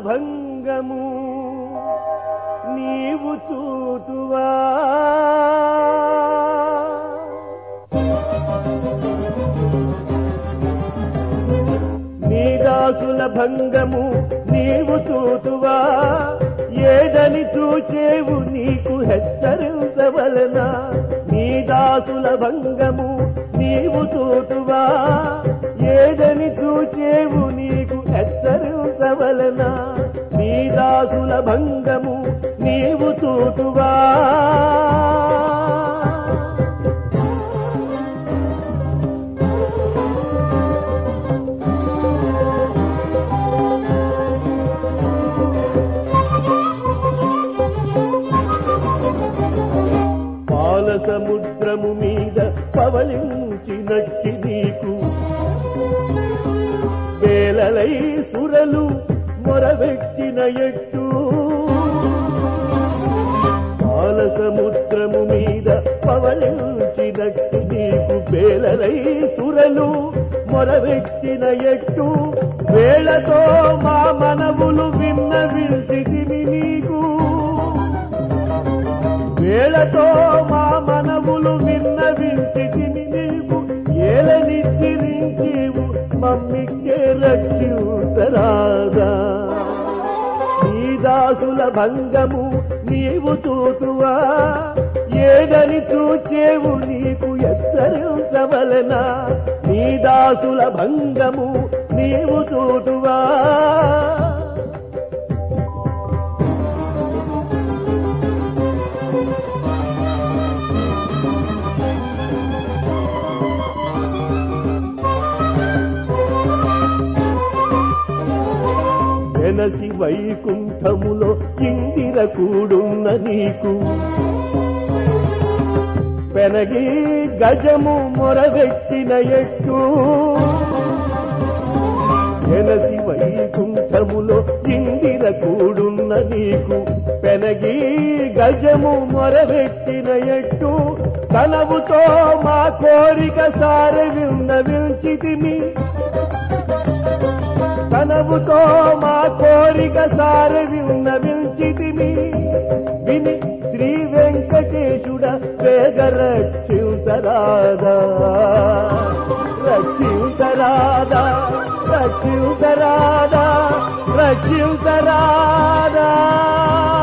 భంగము నీవు చూతువా నీ దాసుల భంగము నీవు చూతువా ఏదని చూచేవు నీకు హెచ్చరించవలన నీ దాసుల భంగము నీవు చూతువా ఏదని చూచేవు నీకు హెచ్చరించవలన నీ దాసుల భంగము నీవు చూతువా పాల సముద్రము మీద పవలించినట్టి నీకు వేలలై సురలు మొరవెట్టిన ఎట్టు పాల సముద్రము మీద పవలించినట్టు నీకు వేలలై సురలు మొరవెట్టిన ఎట్టు వేళతో మా మనవులు విన్న వింటిదిని నీకు వేళతో మా మనవులు విన్న వింటిదిని నీవు ఏలనిచ్చిరించీవు మమ్మికే రక్షించరాదా నీ దాసుల భంగము నీవు చూతువా ఏదని చూచేవు నీకు ఎత్తరించవలన నీ దాసుల భంగము నీవు చూతువా వెనసి వైకుంఠములో ఇందిర కూడున్న నీకు పెనగి గజము మొరవెట్టిన ఎట్టు వెనసి వైకుంఠములో ఇందిర కూడున్న నీకు పెనగి గజము మొరవెట్టిన ఎట్టు కనవుతో మా కోరిక సారి విన్న వించితిమి కనవుతో మా కోరిక సారి విన్న వించితిమి విని శ్రీ వెంకటేశుడ వేగ రక్షించరాదా రక్షించరాదా రక్షించరాదా రక్షించరాదా